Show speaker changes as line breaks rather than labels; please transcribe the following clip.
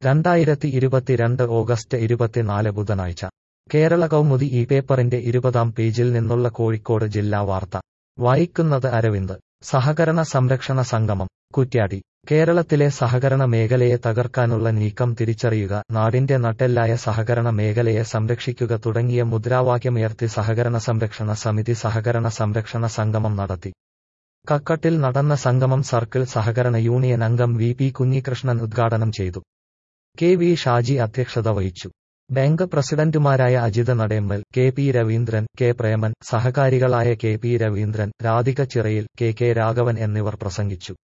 രണ്ടായിരത്തി ഇരുപത്തിരണ്ട് ഓഗസ്റ്റ് ഇരുപത്തിനാല് ബുധനാഴ്ച കേരള കൗമുദി ഈ പേപ്പറിന്റെ ഇരുപതാം പേജിൽ നിന്നുള്ള കോഴിക്കോട് ജില്ലാ വാർത്ത വായിക്കുന്നത് അരവിന്ദ് സഹകരണ സംരക്ഷണ സംഗമം കുറ്റ്യാടി കേരളത്തിലെ സഹകരണ മേഖലയെ തകർക്കാനുള്ള നീക്കം തിരിച്ചറിയുക നാടിന്റെ നട്ടെല്ലായ സഹകരണ മേഖലയെ സംരക്ഷിക്കുക തുടങ്ങിയ മുദ്രാവാക്യമുയർത്തി സഹകരണ സംരക്ഷണ സമിതി സഹകരണ സംരക്ഷണ സംഗമം നടത്തി കക്കട്ടിൽ നടന്ന സംഗമം സർക്കിൾ സഹകരണ യൂണിയൻ അംഗം വി പി കുഞ്ഞികൃഷ്ണൻ ഉദ്ഘാടനം ചെയ്തു കെ വി ഷാജി അധ്യക്ഷത വഹിച്ചു ബാങ്ക് പ്രസിഡന്റുമാരായ Ajith Nadembal K P Raveendran K Preman സഹകാരികളായ K P Raveendran Radhika Chirayil K K Raghavan എന്നിവർ പ്രസംഗിച്ചു